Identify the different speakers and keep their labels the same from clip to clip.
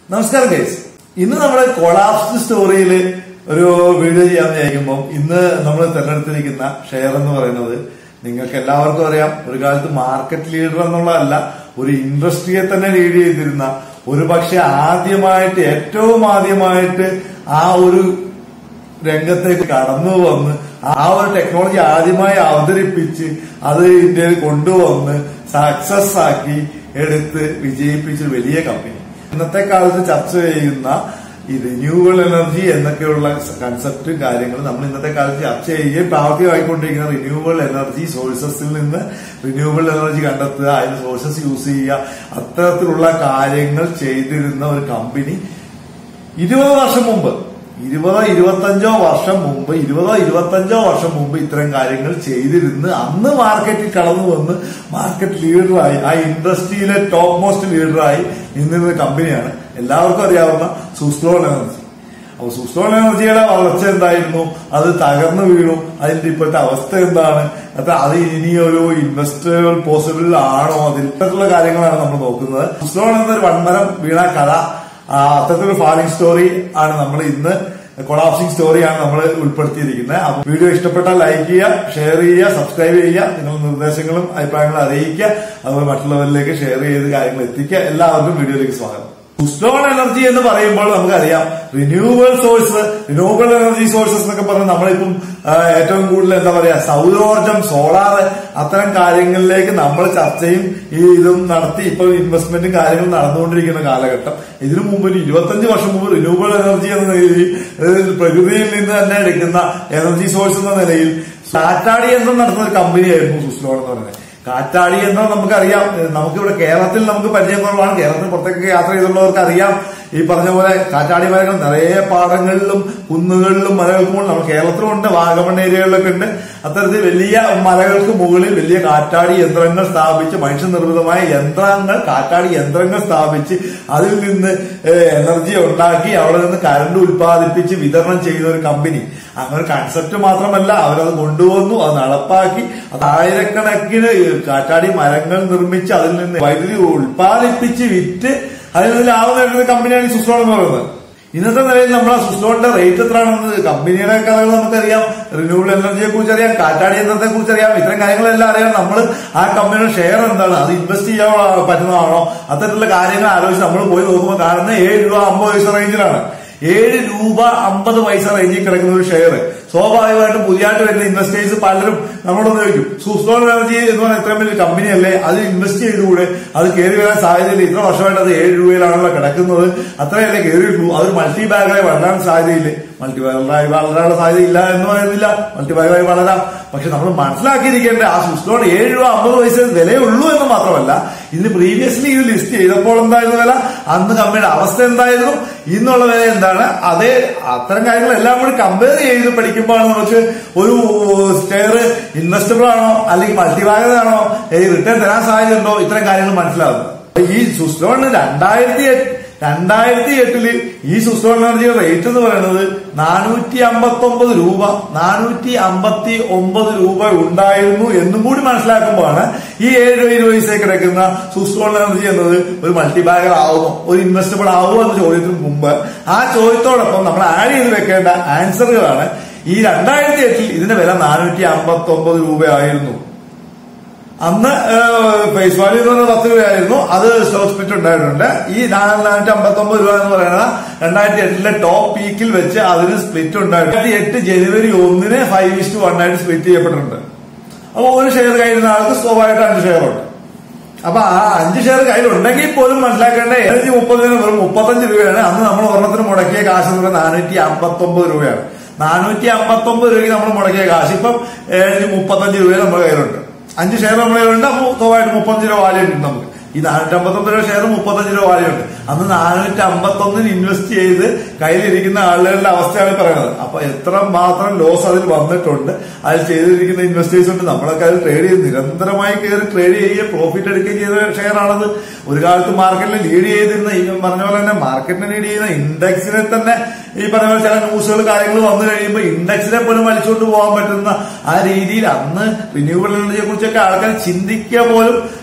Speaker 1: നമസ്കാരം ഗൈസ് ഇന്ന് നമ്മുടെ കൊളാപ്സ് സ്റ്റോറിയിൽ ഒരു വീഡിയോ ചെയ്യാൻ വിചാരിക്കുമ്പോൾ ഇന്ന് നമ്മൾ തിരഞ്ഞെടുത്തിരിക്കുന്ന ഷെയർ എന്ന് പറയുന്നത് നിങ്ങൾക്ക് എല്ലാവർക്കും അറിയാം ഒരു കാലത്ത് മാർക്കറ്റ് ലീഡർ എന്നുള്ളതല്ല ഒരു ഇൻഡസ്ട്രിയെ തന്നെ ലീഡ് ചെയ്തിരുന്ന ഒരു പക്ഷെ ആദ്യമായിട്ട് ഏറ്റവും ആദ്യമായിട്ട് ആ ഒരു രംഗത്തേക്ക് കടന്നു വന്ന് ആ ഒരു ടെക്നോളജി ആദ്യമായി അവതരിപ്പിച്ച് അത് ഇന്ത്യയിൽ കൊണ്ടുവന്ന് സക്സസ് ആക്കി എടുത്ത് വിജയിപ്പിച്ച ഒരു വലിയ കമ്പനി ഇന്നത്തെ കാലത്ത് ചർച്ച ചെയ്യുന്ന ഈ റിന്യൂവബിൾ എനർജി എന്നൊക്കെയുള്ള കൺസെപ്റ്റും കാര്യങ്ങളും നമ്മൾ ഇന്നത്തെ കാലത്ത് ചർച്ച ചെയ്യുകയും പ്രാവർത്തികമായിക്കൊണ്ടിരിക്കുന്ന റിന്യൂവബിൾ എനർജി സോഴ്സസിൽ നിന്ന് റിന്യൂവബിൾ എനർജി കണ്ടെത്തുക അതിന് സോഴ്സസ് യൂസ് ചെയ്യുക അത്തരത്തിലുള്ള കാര്യങ്ങൾ ചെയ്തിരുന്ന ഒരു കമ്പനി ഇരുപത് വർഷം മുമ്പ് ഇരുപതോ ഇരുപത്തഞ്ചോ വർഷം മുമ്പ് ഇരുപതോ ഇരുപത്തഞ്ചോ വർഷം മുമ്പ് ഇത്തരം കാര്യങ്ങൾ ചെയ്തിരുന്ന് അന്ന് മാർക്കറ്റിൽ കടന്നു വന്ന് മാർക്കറ്റ് ലീഡറായി ആ ഇൻഡസ്ട്രിയിലെ ടോപ്പ് മോസ്റ്റ് ലീഡറായി നിന്നിരുന്ന കമ്പനിയാണ് എല്ലാവർക്കും അറിയാവുന്ന സുസ്ലോൺ എനർജി അപ്പൊ സുസ്ലോൺ എനർജിയുടെ വളർച്ച എന്തായിരുന്നു അത് തകർന്നു വീണു അതിന്റെ ഇപ്പോഴത്തെ അവസ്ഥ എന്താണ് അത് അത് ഇനി ഒരു ഇൻവെസ്റ്റബിൾ പോസിബിൾ ആണോ അതിൽ ഇത്തരത്തിലുള്ള കാര്യങ്ങളാണ് നമ്മൾ നോക്കുന്നത് സുസ്ലോൺ എന്നൊരു വൻമരം വീണ കഥ ആ, അത്തരത്തിലൊരു ഫാളിംഗ് സ്റ്റോറി ആണ് നമ്മൾ ഇന്ന് കൊളാപ്സിംഗ് സ്റ്റോറിയാണ് നമ്മൾ ഉൾപ്പെടുത്തിയിരിക്കുന്നത് അപ്പൊ വീഡിയോ ഇഷ്ടപ്പെട്ടാൽ ലൈക്ക് ചെയ്യുക ഷെയർ ചെയ്യുക സബ്സ്ക്രൈബ് ചെയ്യുക നിങ്ങളുടെ നിർദ്ദേശങ്ങളും അഭിപ്രായങ്ങളും അറിയിക്കുക അതുപോലെ മറ്റുള്ളവരിലേക്ക് ഷെയർ ചെയ്ത് കാര്യങ്ങൾ എത്തിക്കുക എല്ലാവർക്കും വീഡിയോയിലേക്ക് സ്വാഗതം സുസ്റ്റോൺ എനർജി എന്ന് പറയുമ്പോൾ നമുക്കറിയാം renewable source renewable energy sources എന്നൊക്കെ പറഞ്ഞാൽ നമ്മളിപ്പം ആ, ഏറ്റവും കൂടുതൽ എന്താ പറയാ സൗരോർജം സോളാർ അത്തരം കാര്യങ്ങളിലേക്ക് നമ്മൾ ചർച്ചയും ഈ ഇതും നടത്തി ഇപ്പോൾ ഇൻവെസ്റ്റ്മെന്റും കാര്യങ്ങളും നടന്നുകൊണ്ടിരിക്കുന്ന കാലഘട്ടം ഇതിനു മുമ്പ് ഒരു ഇരുപത്തഞ്ച് വർഷം മുമ്പ് റിന്യൂവബിൾ എനർജി എന്ന നിലയിൽ അതായത് പ്രകൃതിയിൽ നിന്ന് തന്നെ എടുക്കുന്ന എനർജി സോഴ്സ് എന്ന നിലയിൽ കാറ്റാടി യന്ത്രം നടത്തുന്ന ഒരു കമ്പനിയായിരുന്നു സുസ്ലോൺ എന്ന് പറയുന്നത് കാറ്റാടി എന്ന് നമുക്കറിയാം നമുക്കിവിടെ കേരളത്തിൽ നമുക്ക് പരിചയം കുറവാണ് കേരളത്തിൽ പുറത്തേക്ക് യാത്ര ചെയ്തുള്ളവർക്ക് അറിയാം ഈ പറഞ്ഞ പോലെ കാറ്റാടി മരങ്ങൾ നിറയെ പാടങ്ങളിലും കുന്നുകളിലും മലകൾക്കും നമ്മൾ കേരളത്തിലും ഉണ്ട് വാഗമൺ ഏരിയകളിലൊക്കെ ഉണ്ട് അത്തരത്തിൽ വലിയ മലകൾക്ക് മുകളിൽ വലിയ കാറ്റാടി യന്ത്രങ്ങൾ സ്ഥാപിച്ച് മനുഷ്യനിർമ്മിതമായ യന്ത്രങ്ങൾ കാറ്റാടി യന്ത്രങ്ങൾ സ്ഥാപിച്ച് അതിൽ നിന്ന് എനർജി ഉണ്ടാക്കി അവിടെ നിന്ന് കറണ്ട് ഉൽപ്പാദിപ്പിച്ച് വിതരണം ചെയ്യുന്ന ഒരു കമ്പനി അങ്ങനെ ഒരു കൺസെപ്റ്റ് മാത്രമല്ല അവരത് കൊണ്ടുവന്നു അത് നടപ്പാക്കി അത് ആയിരക്കണക്കിന് കാറ്റാടി മരങ്ങൾ നിർമ്മിച്ച് അതിൽ നിന്ന് വൈദ്യുതി ഉൽപ്പാദിപ്പിച്ച് വിറ്റ് അതിൽ നിന്ന് ലാഭം നേടുന്ന കമ്പനിയാണ് ഈ സുസ്ലോൺ എന്ന് പറയുന്നത് ഇന്നത്തെ നിലയിൽ നമ്മൾ ആ സുസ്ലോണിന്റെ റേറ്റ് എത്രയാണെന്ന് കമ്പനിയുടെ കഥകൾ നമുക്കറിയാം റിന്യൂവബിൾ എനർജിയെ കുറിച്ച് അറിയാം കാറ്റാടി യന്ത്രത്തെ കുറിച്ച് അറിയാം ഇത്തരം കാര്യങ്ങളെല്ലാം അറിയാം നമ്മൾ ആ കമ്പനിയുടെ ഷെയർ എന്താണ് അത് ഇൻവെസ്റ്റ് ചെയ്യാൻ പറ്റുന്നതാണോ അത്തരത്തിലുള്ള കാര്യങ്ങൾ ആലോചിച്ച് നമ്മൾ പോയി നോക്കുമ്പോൾ കാണുന്ന ഏഴ് രൂപ അമ്പത് പൈസ റേഞ്ചിലാണ് ഏഴ് രൂപ അമ്പത് പൈസ റേഞ്ചിൽ കിടക്കുന്ന ഒരു ഷെയർ സ്വാഭാവികമായിട്ടും പുതിയതായിട്ട് വരുന്ന ഇൻവെസ്റ്റേഴ്സ് പലരും നമ്മളോട് ചോദിക്കും സൂസ്ലോൺ എനർജി എന്ന് പറഞ്ഞ ഇത്രയും വലിയ കമ്പനിയല്ലേ അതിൽ ഇൻവെസ്റ്റ് ചെയ്തുകൂടെ അത് കയറി വരാൻ സാധ്യതയില്ല ഇത്ര വർഷമായിട്ട് അത് ഏഴ് രൂപയിലാണല്ലോ കിടക്കുന്നത് അത്രയല്ലേ കയറിയിട്ടുള്ളൂ അതൊരു മൾട്ടി ബാഗായി വളരാൻ സാധ്യതയില്ലേ മൾട്ടി ബാഗറായി വളരാനുള്ള സാധ്യതയില്ല എന്ന് പറയുന്നില്ല മൾട്ടി ബാഗറായി വളരാം പക്ഷെ നമ്മൾ മനസ്സിലാക്കിയിരിക്കേണ്ട ആ സുസ്ലോൺ ഏഴ് രൂപ അമ്പത് പൈസ വിലയുള്ളൂ എന്ന് മാത്രമല്ല ഇതിന് പ്രീവിയസ്ലി ഇത് ലിസ്റ്റ് ചെയ്തപ്പോൾ എന്തായിരുന്നു വില അന്ന് കമ്പനിയുടെ അവസ്ഥ എന്തായിരുന്നു ഇന്നുള്ള വില എന്താണ് അതേ അത്തരം കാര്യങ്ങളെല്ലാം കൂടി കമ്പയർ ചെയ്ത് പഠിക്കുമ്പോൾ നമുക്ക് ഒരു ഷെയർ ഇൻവെസ്റ്റബിൾ ആണോ അല്ലെങ്കിൽ മൾട്ടിവാഗതാണോ റിട്ടേൺ തരാൻ സാധ്യതയുണ്ടോ ഇത്തരം കാര്യങ്ങൾ മനസ്സിലാകുന്നത് ഈ സുസ്ലോണിന് രണ്ടായിരത്തി എട്ട് രണ്ടായിരത്തി എട്ടില് ഈ സുസ്ലോൺ എനർജിയുടെ റേറ്റ് എന്ന് പറയുന്നത് നാനൂറ്റി അമ്പത്തി ഒമ്പത് രൂപ നാനൂറ്റി അമ്പത്തി ഒമ്പത് രൂപ ഉണ്ടായിരുന്നു എന്നും കൂടി മനസ്സിലാക്കുമ്പോഴാണ് ഈ ഏഴ് രൂപ ഇരുപത് പൈസ കിടക്കുന്ന സുസ്ലോൺ എനർജി എന്നത് ഒരു മൾട്ടിബാഗർ ആവുമോ ഒരു ഇൻവെസ്റ്റബിൾ ആവുമോ എന്ന ചോദ്യത്തിന് മുമ്പ് ആ ചോദ്യത്തോടൊപ്പം നമ്മൾ ആഡ് ചെയ്ത് വെക്കേണ്ട ആൻസറുകളാണ് ഈ രണ്ടായിരത്തി എട്ടിൽ ഇതിന്റെ വില നാനൂറ്റി അമ്പത്തി ഒമ്പത് രൂപയായിരുന്നു അന്ന് ഫേസ് വാല്യൂ എന്ന് പറയുന്നത് പത്ത് രൂപയായിരുന്നു അത് സ്റ്റോക്ക് സ്പ്ലിറ്റ് ഉണ്ടായിട്ടുണ്ട് ഈ നാനൂറ്റി അമ്പത്തി ഒമ്പത് രൂപ എന്ന് പറയുന്നത് രണ്ടായിരത്തി എട്ടിലെ ടോപ്പ് പീക്കിൽ വെച്ച് അതിന് സ്പ്ലിറ്റ് ഉണ്ടായിട്ടുണ്ട് രണ്ടായിരത്തി എട്ട് ജനുവരി ഒന്നിന് ഫൈവ് ഇസ്റ്റു വൺ ആയിട്ട് സ്പ്ലിറ്റ് ചെയ്യപ്പെട്ടിട്ടുണ്ട് അപ്പൊ ഒരു ഷെയർ കഴിയുന്ന ആൾക്ക് സ്വാഭാവികമായിട്ട് അഞ്ച് ഷെയർ ഉണ്ട് അപ്പൊ ആ അഞ്ച് ഷെയർ കയ്യിലുണ്ടെങ്കിൽ പോലും മനസ്സിലാക്കേണ്ട ഏഴ് മുപ്പതിന് വെറും മുപ്പത്തഞ്ച് രൂപയാണ് അന്ന് നമ്മൾ ഒരെണ്ണത്തിന് മുടക്കിയ കാശ് എന്ന് പറയുന്നത് നാനൂറ്റി അമ്പത്തി ഒമ്പത് രൂപയാണ് നാനൂറ്റി അമ്പത്തി ഒമ്പത് രൂപയ്ക്ക് നമ്മൾ മുടക്കിയ കാശ് ഇപ്പം ഏഴ് മുപ്പത്തഞ്ച് രൂപ നമ്മുടെ കയ്യിലുണ്ട് അഞ്ച് ഷെയർ നമ്മുടെ കയ്യിലുണ്ട് അപ്പോൾ സ്വാഭാവികമായിട്ട് മുപ്പത്തഞ്ച് രൂപ വാല്യൂ ഉണ്ട് നമുക്ക് ഈ നാനൂറ്റി അമ്പത്തൊമ്പത് രൂപ ഷെയർ മുപ്പത്തഞ്ച് രൂപ വാല്യൂ ഉണ്ട് അന്ന് നാനൂറ്റി അമ്പത്തൊന്നിന് ഇൻവെസ്റ്റ് ചെയ്ത് കയ്യിലിരിക്കുന്ന ആളുകളുടെ അവസ്ഥയാണ് പറയുന്നത് അപ്പൊ എത്ര മാത്രം ലോസ് അതിൽ വന്നിട്ടുണ്ട് അതിൽ ചെയ്തിരിക്കുന്ന ഇൻവെസ്റ്റേഴ്സ് ഉണ്ട് നമ്മളൊക്കെ അതിൽ ട്രേഡ് ചെയ്ത് നിരന്തരമായി കയറി ട്രേഡ് ചെയ്യുകയും പ്രോഫിറ്റ് എടുക്കുകയും ചെയ്ത ഷെയർ ആണത് ഒരു കാലത്ത് മാർക്കറ്റിൽ ലീഡ് ചെയ്തിരുന്ന ഈ പറഞ്ഞ പോലെ തന്നെ മാർക്കറ്റിനെ ലീഡ് ചെയ്യുന്ന ഇൻഡെക്സിനെ തന്നെ ഈ പറഞ്ഞ പോലെ ചില ന്യൂസുകൾ കാര്യങ്ങൾ വന്നു കഴിയുമ്പോൾ ഇൻഡെക്സിനെ പോലും വലിച്ചുകൊണ്ട് പോകാൻ പറ്റുന്ന ആ രീതിയിൽ അന്ന് റിന്യൂവബിൾ എനർജിയെ കുറിച്ചൊക്കെ ആൾക്കാർ ചിന്തിക്കുക പോലും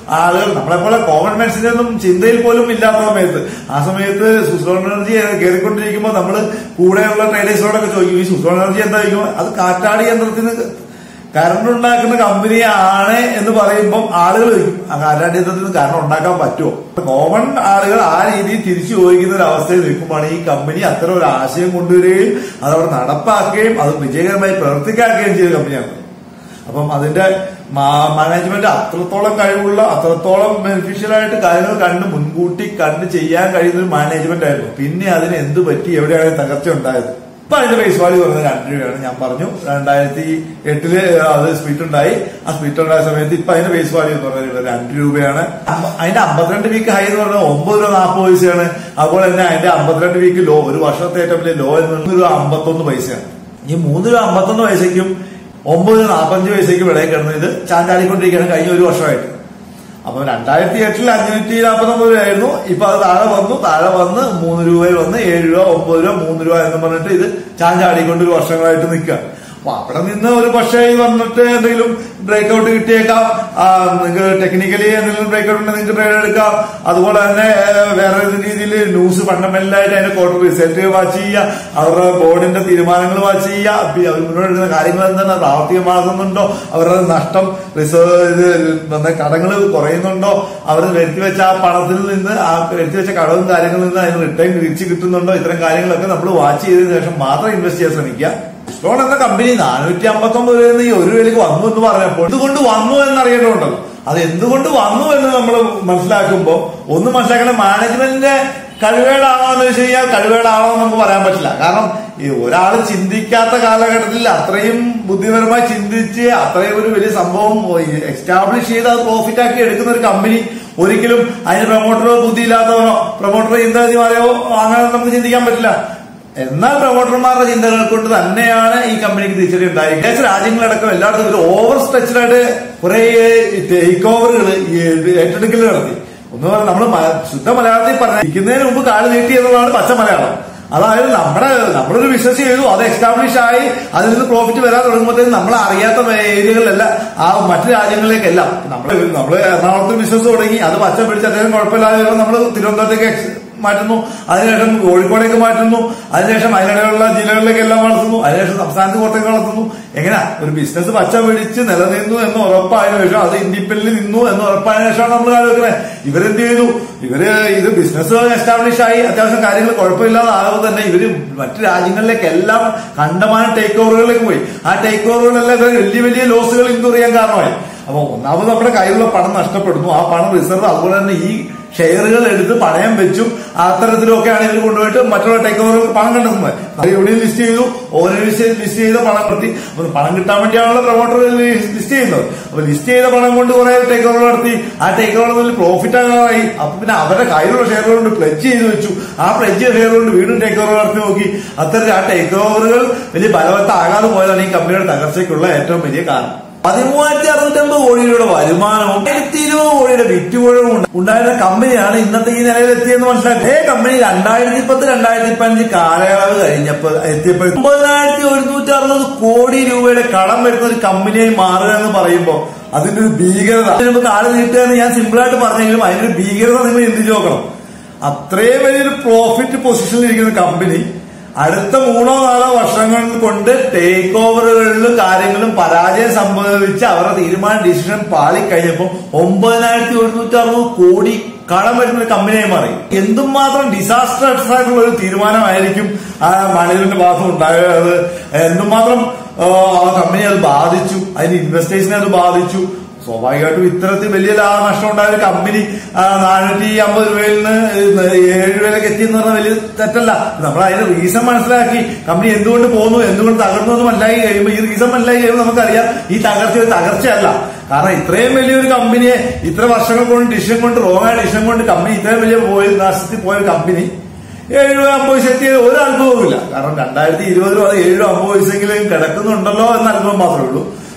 Speaker 1: ആളുകൾ നമ്മളെപ്പോലെ കോമൺ മാൻസിന്റെ ഒന്നും ചിന്തയിൽ പോലും ഇല്ലാത്ത സമയത്ത് ആ സമയത്ത് സുസോൺ എനർജി കയറിക്കൊണ്ടിരിക്കുമ്പോൾ നമ്മൾ കൂടെയുള്ള ട്രേഡേഴ്സിനോടൊക്കെ ചോദിക്കും ഈ സുസോൺ എനർജി എന്താ ചോദിക്കുമ്പോൾ അത് കാറ്റാടി യന്ത്രത്തിന് കറണ്ട് ഉണ്ടാക്കുന്ന കമ്പനിയാണ് എന്ന് പറയുമ്പോൾ ആളുകൾ ചോദിക്കും ആ കാറ്റാടി യന്ത്രത്തിന് കറണ്ട് ഉണ്ടാക്കാൻ പറ്റുമോ കോമൺ ആളുകൾ ആ രീതിയിൽ തിരിച്ചു ചോദിക്കുന്ന ഒരു അവസ്ഥയിൽ നിൽക്കുമ്പോഴാണ് ഈ കമ്പനി അത്തരം ഒരു ആശയം കൊണ്ടുവരികയും അതവിടെ നടപ്പാക്കുകയും അത് വിജയകരമായി പ്രവർത്തിക്കാക്കുകയും ചെയ്ത കമ്പനിയാണ് അപ്പം അതിന്റെ മാനേജ്മെന്റ് അത്രത്തോളം കഴിവുള്ള അത്രത്തോളം ബെനിഫിഷ്യൽ ആയിട്ട് കാര്യങ്ങൾ കണ്ട് മുൻകൂട്ടി കണ്ട് ചെയ്യാൻ കഴിയുന്ന ഒരു മാനേജ്മെന്റ് ആയിരുന്നു പിന്നെ അതിന് എന്ത് പറ്റി എവിടെയാണ് തകർച്ച ഉണ്ടായത് ഇപ്പൊ അതിന്റെ ഫേസ് വാല്യൂ പറഞ്ഞത് രണ്ട് രൂപയാണ് ഞാൻ പറഞ്ഞു രണ്ടായിരത്തി എട്ടില് അത് സ്പീറ്റ് ഉണ്ടായി ആ സ്പീറ്റ് ഉണ്ടായ സമയത്ത് ഇപ്പൊ അതിന്റെ ഫേസ് വാല്യൂ എന്ന് പറഞ്ഞത് രണ്ട് രൂപയാണ് അമ്പ- അതിന്റെ അമ്പത്തിരണ്ട് വീക്ക് ഹൈ എന്ന് പറഞ്ഞാൽ ഒമ്പത് രൂപ നാൽപ്പത് പൈസയാണ് അതുപോലെ തന്നെ അതിന്റെ അമ്പത്തിരണ്ട് വീക്ക് ലോ ഒരു വർഷത്തെ ഏറ്റവും വലിയ ലോ എന്ന് പറയുന്നത് രൂപ അമ്പത്തൊന്ന് പൈസയാണ് ഈ മൂന്ന് രൂപ അമ്പത്തൊന്ന് പൈസയ്ക്കും ഒമ്പത് രൂപ നാൽപ്പഞ്ച് പൈസയ്ക്കും ഇടയിൽ കിടന്ന് ഇത് ചാഞ്ചാടിക്കൊണ്ടിരിക്കുകയാണ് കഴിഞ്ഞ ഒരു വർഷമായിട്ട് അപ്പൊ രണ്ടായിരത്തി എട്ടിൽ അഞ്ഞൂറ്റി നാൽപ്പത്തൊമ്പത് രൂപയായിരുന്നു ഇപ്പൊ അത് താഴെ വന്നു താഴെ വന്ന് മൂന്ന് രൂപയിൽ വന്ന് ഏഴ് രൂപ ഒമ്പത് രൂപ മൂന്ന് രൂപ എന്ന് പറഞ്ഞിട്ട് ഇത് ചാഞ്ചാടിക്കൊണ്ട് ഒരു വർഷങ്ങളായിട്ട് നിൽക്കുക അപ്പൊ അവിടെ നിന്ന് ഒരു പക്ഷേ ഈ വന്നിട്ട് എന്തെങ്കിലും ബ്രേക്ക് ഔട്ട് കിട്ടിയേക്കാം ആ, നിങ്ങൾക്ക് ടെക്നിക്കലി എന്തെങ്കിലും ബ്രേക്ക് ഔട്ട് ഉണ്ടെങ്കിൽ നിങ്ങൾക്ക് ട്രേഡ് എടുക്കാം അതുപോലെ തന്നെ ഏഹ്, വേറെ ഏത് രീതിയിൽ ന്യൂസ് ഫണ്ടമെന്റലായിട്ട് അതിന്റെ ക്വാർട്ടർ റിസൾട്ട് വാച്ച് ചെയ്യുക അവരുടെ ബോർഡിന്റെ തീരുമാനങ്ങൾ വാച്ച് ചെയ്യുക പിന്നെ അവർ മുന്നോട്ട് എടുക്കുന്ന കാര്യങ്ങൾ എന്താണ് പ്രാവർത്തികമാകുന്നുണ്ടോ അവരുടെ നഷ്ടം റിസർവ് ഇത് വന്ന കടങ്ങൾ കുറയുന്നുണ്ടോ അവർ വരുത്തി വെച്ച ആ പണത്തിൽ നിന്ന് ആ വരുത്തി വെച്ച കടവും കാര്യങ്ങളിൽ നിന്ന് അതിന് റിട്ടേൺ തിരിച്ചു കിട്ടുന്നുണ്ടോ ഇത്തരം കാര്യങ്ങളൊക്കെ നമ്മൾ വാച്ച് ചെയ്തതിനു ശേഷം മാത്രം ഇൻവെസ്റ്റ് ചെയ്യാൻ ശ്രമിക്കുക ഇസ്ലോൺ എന്ന കമ്പനി നാനൂറ്റി അമ്പത്തി ഒമ്പത് രൂപയിൽ നിന്ന് ഈ ഒരു രൂപയിലേക്ക് വന്നു എന്ന് പറഞ്ഞപ്പോൾ എന്തുകൊണ്ട് വന്നു എന്നറിയേണ്ടതുണ്ടല്ലോ അത് എന്തുകൊണ്ട് വന്നു എന്ന് നമ്മൾ മനസ്സിലാക്കുമ്പോൾ ഒന്ന് മനസ്സിലാക്കേണ്ട മാനേജ്മെന്റിന്റെ കഴിവേടാണോ എന്ന് വെച്ച് കഴിഞ്ഞാൽ കഴിവേടാണോ എന്ന് നമുക്ക് പറയാൻ പറ്റില്ല കാരണം ഈ ഒരാൾ ചിന്തിക്കാത്ത കാലഘട്ടത്തിൽ അത്രയും ബുദ്ധിപരമായി ചിന്തിച്ച് അത്രയും ഒരു വലിയ സംഭവം എസ്റ്റാബ്ലിഷ് ചെയ്ത് അത് പ്രോഫിറ്റ് ആക്കി എടുക്കുന്ന ഒരു കമ്പനി ഒരിക്കലും അതിന് പ്രൊമോട്ടറോ ബുദ്ധിയില്ലാത്തവനോ പ്രൊമോട്ടർ ചിന്താധിമാരെയോ അങ്ങനെ നമുക്ക് ചിന്തിക്കാൻ പറ്റില്ല എന്നാൽ പ്രൊമോട്ടർമാരുടെ ചിന്തകൾ കൊണ്ട് തന്നെയാണ് ഈ കമ്പനിക്ക് തിരിച്ചടി ഉണ്ടായി വിദേശ രാജ്യങ്ങളടക്കം എല്ലായിടത്തും ഒരു ഓവർ സ്ട്രെച്ചഡായിട്ട് കുറെ ടേക്ക് ഓവറുകൾ ഏറ്റെടുക്കൽ നടത്തി ഒന്ന് പറഞ്ഞാൽ നമ്മൾ ശുദ്ധ മലയാളത്തിൽ പറഞ്ഞിരിക്കുന്നതിന് മുമ്പ് കാല് നീട്ടി എന്നുള്ളതാണ് പച്ച മലയാളം അതായത് നമ്മുടെ നമ്മളൊരു ബിസിനസ് ചെയ്തു അത് എസ്റ്റാബ്ലിഷ് ആയി അതിൽ നിന്ന് പ്രോഫിറ്റ് വരാൻ തുടങ്ങുമ്പോഴത്തേക്കും നമ്മൾ അറിയാത്ത ഏരിയകളിലല്ല ആ മറ്റു രാജ്യങ്ങളിലേക്കെല്ലാം നമ്മൾ നമ്മൾ എറണാകുളത്ത് ബിസിനസ് തുടങ്ങി അത് പച്ച പിടിച്ച് അദ്ദേഹം കുഴപ്പമില്ലാതെ നമ്മൾ തിരുവനന്തപുരത്തേക്ക് ex- മാറ്റുന്നു അതിനുശേഷം കോഴിക്കോടേക്ക് മാറ്റുന്നു അതിനുശേഷം അതിനിടയിലുള്ള ജില്ലകളിലേക്ക് എല്ലാം വളർത്തുന്നു അതിനുശേഷം സംസ്ഥാനത്ത് പുറത്തേക്ക് വളർത്തുന്നു എങ്ങനെയാ ഒരു ബിസിനസ് പച്ച പിടിച്ച് നിലനിന്നു എന്ന് ഉറപ്പായതിനു ശേഷം അത് ഇൻഡിപെൻഡന്റ് നിന്നു എന്ന് ഉറപ്പായതിനു ശേഷമാണ് നമ്മൾ ആലോചിക്കുന്നത് ഇവരെന്ത് ചെയ്തു ഇവര് ഇത് ബിസിനസ് എസ്റ്റാബ്ലിഷ് ആയി അത്യാവശ്യം കാര്യങ്ങൾ കുഴപ്പമില്ലാതെ ആകുമ്പോൾ തന്നെ ഇവര് മറ്റു രാജ്യങ്ങളിലേക്കെല്ലാം കണ്ടമാനം ടേക്ക് ഓവറുകളിലേക്ക് പോയി ആ ടേക്ക് ഓവറുകളെല്ലാം ഇവർ വലിയ വലിയ ലോസുകൾ ഇൻക്യൂർ ചെയ്യാൻ കാരണമായി അപ്പൊ ഒന്നാമത് നമ്മുടെ കയ്യിലുള്ള പണം നഷ്ടപ്പെടുന്നു ആ പണം റിസർവ് അതുപോലെ തന്നെ ഈ ഷെയറുകൾ എടുത്ത് പണയം വെച്ചും അത്തരത്തിലൊക്കെയാണ് ഇവർ കൊണ്ടുപോയിട്ട് മറ്റുള്ള ടേക്ക് ഓവറുകൾ പണം കണ്ടെത്തുന്നത് അത് എവിടെയും ലിസ്റ്റ് ചെയ്തു ഓരോ ലിസ്റ്റ് ചെയ്ത പണം നടത്തി അപ്പൊ പണം കിട്ടാൻ വേണ്ടിയാണല്ലോ പ്രൊമോട്ടർ ലിസ്റ്റ് ചെയ്യുന്നത് അപ്പൊ ലിസ്റ്റ് ചെയ്ത പണം കൊണ്ട് കുറെ ടേക്ക് ഓവർ നടത്തി ആ ടേക്ക് ഓവർ പ്രോഫിറ്റ് ആകാറായി അപ്പൊ പിന്നെ അവരുടെ കയ്യിലുള്ള ഷെയറുകൾ കൊണ്ട് പ്ലജ് ചെയ്ത് വെച്ചു ആ പ്ലജ് ചെയ്ത ഷെയർ കൊണ്ട് വീണ്ടും ടേക്ക് ഓവർ നടത്തി നോക്കി അത്തരത്തിൽ ആ ടേക്ക് ഓവറുകൾ വലിയ ബലവത്താകാതെ പോയതാണ് ഈ കമ്പനിയുടെ തകർച്ചയ്ക്കുള്ള ഏറ്റവും വലിയ കാരണം പതിമൂവായിരത്തി അറുന്നൂറ്റമ്പത് കോടിയുടെ വരുമാനവും ആയിരത്തി ഇരുപത് കോടിയുടെ വിറ്റുപോഴും ഉണ്ടായിരുന്ന കമ്പനിയാണ് ഇന്നത്തെ ഈ നിലയിലെത്തിയെന്ന് മനസ്സിലാക്കി ഏ കമ്പനി രണ്ടായിരത്തി പത്ത് രണ്ടായിരത്തി പതിനഞ്ച് കാലയളവ് കഴിഞ്ഞപ്പോൾ എത്തിയപ്പോൾ ഒമ്പതിനായിരത്തി ഒരുന്നൂറ്റി അറുപത് കോടി രൂപയുടെ കടം വരുന്ന ഒരു കമ്പനിയായി മാറുക എന്ന് പറയുമ്പോൾ അതിന്റെ ഒരു ഭീകരത അതിന് മുമ്പ് കാല് നീട്ടുക എന്ന് ഞാൻ സിമ്പിളായിട്ട് പറഞ്ഞെങ്കിലും അതിന്റെ ഒരു ഭീകരത നിങ്ങൾ ചിന്തിച്ചു നോക്കണം അത്രയും വലിയൊരു പ്രോഫിറ്റ് പൊസിഷനിൽ ഇരിക്കുന്ന കമ്പനി അടുത്ത മൂന്നോ നാലോ വർഷങ്ങൾ കൊണ്ട് ടേക്ക് ഓവറുകളിലും കാര്യങ്ങളും പരാജയം സംഭവിച്ച് അവരുടെ തീരുമാന ഡിസിഷൻ പാളിക്കഴിഞ്ഞപ്പോൾ ഒമ്പതിനായിരത്തി ഒരുന്നൂറ്റി അറുപത് കോടി കടം വരുന്ന ഒരു കമ്പനിയായി മാറി എന്തുമാത്രം ഡിസാസ്റ്റർ ആയിട്ടുള്ള ഒരു തീരുമാനമായിരിക്കും ആ മാനേജ്മെന്റ് ഭാഗത്ത് ഉണ്ടായത് എന്തുമാത്രം ആ, ആ കമ്പനി അത് ബാധിച്ചു അതിന്റെ ഇൻവെസ്റ്റേഴ്സിനെ അത് ബാധിച്ചു സ്വാഭാവികമായിട്ടും ഇത്തരത്തിൽ വലിയ ലാഭ നഷ്ടം ഉണ്ടായ ഒരു കമ്പനി നാനൂറ്റി അമ്പത് രൂപയിൽ നിന്ന് ഏഴ് രൂപയിലേക്ക് എത്തി എന്ന് പറഞ്ഞാൽ വലിയ തെറ്റല്ല നമ്മൾ അതിന്റെ റീസൺ മനസ്സിലാക്കി കമ്പനി എന്തുകൊണ്ട് പോകുന്നു എന്തുകൊണ്ട് തകർന്നു എന്ന് മനസ്സിലാക്കി കഴിയുമ്പോൾ ഈ റീസൺ മനസ്സിലാക്കി കഴിയുമ്പോൾ നമുക്കറിയാം ഈ തകർച്ച ഒരു തകർച്ചയല്ല കാരണം ഇത്രയും വലിയൊരു കമ്പനിയെ ഇത്ര വർഷങ്ങൾ കൊണ്ട് ഡിസിഷൻ കൊണ്ട് റോങ് ആയ ഡിസിഷൻ കൊണ്ട് കമ്പനി ഇത്രയും വലിയ പോയി നഷ്ടത്തിൽ പോയ ഒരു കമ്പനി ഏഴ് രൂപ അമ്പത് പൈസ എത്തിയത് ഒരു അത്ഭുതവുമില്ല കാരണം രണ്ടായിരത്തി ഇരുപതിലും അത് ഏഴ് രൂപ അമ്പത് പൈസയെങ്കിലും കിടക്കുന്നുണ്ടല്ലോ എന്ന അത്ഭുതം മാത്രമേ ഉള്ളൂ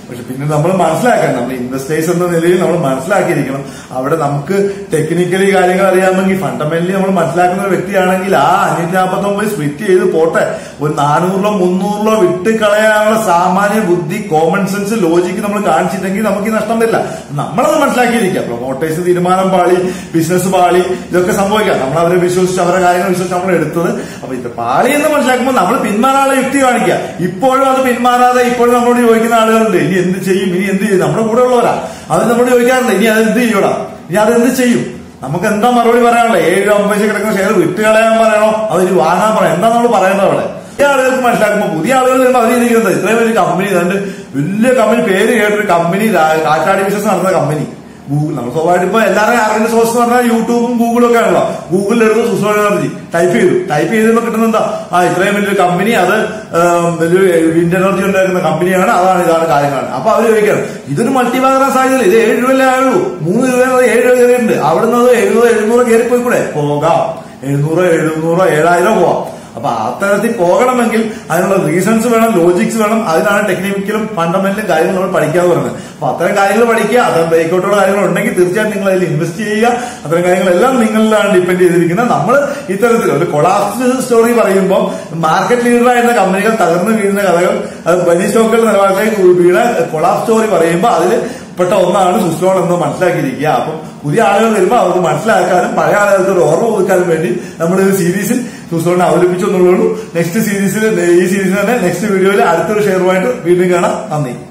Speaker 1: പക്ഷെ പിന്നെ നമ്മൾ മനസ്സിലാക്കാൻ നമ്മൾ ഇൻവെസ്റ്റേഴ്സ് എന്ന നിലയിൽ നമ്മൾ മനസ്സിലാക്കിയിരിക്കണം അവിടെ നമുക്ക് ടെക്നിക്കലി കാര്യങ്ങൾ അറിയാമെങ്കിൽ ഫണ്ടമെന്റലി നമ്മൾ മനസ്സിലാക്കുന്ന ഒരു വ്യക്തിയാണെങ്കിൽ ആ അഞ്ഞൂറ്റി നാൽപ്പത്തൊമ്പത് സ്പ്ലിറ്റ് ചെയ്ത് പോട്ടെ ഒരു നാനൂറിലോ മുന്നൂറിലോ വിട്ട് കളയാനുള്ള സാമാന്യ ബുദ്ധി കോമൺ സെൻസ് ലോജിക്ക് നമ്മൾ കാണിച്ചിട്ടെങ്കിൽ നമുക്ക് ഈ നഷ്ടം വരില്ല നമ്മളത് മനസ്സിലാക്കിയിരിക്കുക പ്രൊമോട്ടേഴ്സ് തീരുമാനം പാളി ബിസിനസ് പാളി ഇതൊക്കെ സംഭവിക്കാം നമ്മൾ അവരെ വിശ്വസിച്ച് അവരുടെ കാര്യങ്ങൾ വിശ്വസിച്ച് നമ്മൾ എടുത്തത് അപ്പൊ ഇത് പാളി എന്ന് മനസ്സിലാക്കുമ്പോൾ നമ്മൾ പിന്മാറാനുള്ള യുക്തി കാണിക്കുക ഇപ്പോഴും അത് പിന്മാറാതെ ഇപ്പോഴും നമ്മളോട് ചോദിക്കുന്ന ആളുകളുണ്ട് ഇനി എന്ത് ചെയ്യും ഇനി എന്ത് ചെയ്യും നമ്മുടെ കൂടെ ഉള്ളവരാ അത് നമ്മളോട് ചോദിക്കാറുണ്ട് ഇനി അത് എന്ത് ചെയ്യൂടാ ഇനി അത് എന്ത് ചെയ്യും നമുക്ക് എന്താ മറുപടി പറയാനുള്ളത് ഏഴ് അമ്പത് കിടക്കുന്ന ഷെയർ വിട്ട് കളയാൻ പറയണോ അത് ഇനി വാങ്ങാൻ പറയണം എന്താ നമ്മൾ പറയുന്നത് അവിടെ പുതിയ ആളുകൾക്ക് മനസ്സിലാക്കുമ്പോൾ പുതിയ ആളുകൾ വരുമ്പോൾ അവരിരിക്കുന്നത് ഇത്രയും വലിയ കമ്പനി രണ്ട് വലിയ കമ്പനി പേര് കേട്ടൊരു കമ്പനി കാറ്റാടി ബിസിനസ് നടത്തുന്ന കമ്പനി ഗൂഗിൾ നമ്മൾ സ്വാഭാവികം ഇപ്പൊ എല്ലാവരും അറിയുന്ന സോഴ്സ് എന്ന് പറഞ്ഞാൽ യൂട്യൂബും ഗൂഗിളും ഒക്കെ ആണല്ലോ ഗൂഗിളിൽ എടുത്ത് സുസ്മ എനർജി ടൈപ്പ് ചെയ്തു ടൈപ്പ് ചെയ്തപ്പോൾ കിട്ടുന്നത് എന്താ ആ ഇത്രയും വലിയൊരു കമ്പനി അത് ഉം, വലിയൊരു വിൻഡ് എനർജി ഉണ്ടാക്കുന്ന കമ്പനിയാണ് അതാണ് ഇതാണ് കാര്യങ്ങളാണ് അപ്പൊ അവർ ചോദിക്കാറ് ഇതൊരു മൾട്ടിബാഗറാൻ സാധ്യത ഇത് ഏഴ് രൂപയല്ലേ ആയുള്ളൂ മൂന്ന് രൂപ ഏഴ് രൂപ കയറിയിട്ടുണ്ട് അവിടുന്ന് അത് എഴുന്നൂറ് എഴുന്നൂറ് കയറി പോയിക്കൂടെ പോകാം എഴുന്നൂറോ എഴുന്നൂറോ ഏഴായിരം പോവാം അപ്പൊ അത്തരത്തിൽ പോകണമെങ്കിൽ അതിനുള്ള റീസൺസ് വേണം ലോജിക്സ് വേണം അതിനാണ് ടെക്നിക്കലും ഫണ്ടമെന്റലും കാര്യങ്ങൾ നമ്മൾ പഠിക്കാതെ പറയുന്നത് അപ്പൊ അത്തരം കാര്യങ്ങൾ പഠിക്കുക അത്തരം ബ്രേക്കൗട്ടുള്ള കാര്യങ്ങൾ ഉണ്ടെങ്കിൽ തീർച്ചയായും നിങ്ങൾ അതിൽ ഇൻവെസ്റ്റ് ചെയ്യുക അത്തരം കാര്യങ്ങളെല്ലാം നിങ്ങളിലാണ് ഡിപ്പെൻഡ് ചെയ്തിരിക്കുന്നത് നമ്മൾ ഇത്തരത്തിൽ ഒരു കൊളാപ്സ് സ്റ്റോറി പറയുമ്പോൾ മാർക്കറ്റ് ലീഡറായിരുന്ന കമ്പനികൾ തകർന്നു വീഴുന്ന കഥകൾ അത് വലിയ സ്റ്റോക്കുകൾ നിലവാരത്തിലേക്ക് വീണ കൊളാപ്സ് സ്റ്റോറി പറയുമ്പോൾ അതിൽ പെട്ട ഒന്നാണ് സുസ്ലോൺ എന്ന് മനസ്സിലാക്കിയിരിക്കുക അപ്പം പുതിയ ആളുകൾ വരുമ്പോൾ അവർക്ക് മനസ്സിലാക്കാനും പഴയ ആളുകൾക്ക് ഒരു ഓർമ്മ കൊടുക്കാനും വേണ്ടി നമ്മൾ ഈ സീരീസിൽ സുസ്ലോണിനെ അവലംബിച്ചു എന്നുള്ളൂ നെക്സ്റ്റ് സീരീസിൽ ഈ സീരീസിൽ തന്നെ നെക്സ്റ്റ് വീഡിയോയിൽ അടുത്തൊരു ഷെയറുമായിട്ട് വീണ്ടും കാണാം നന്ദി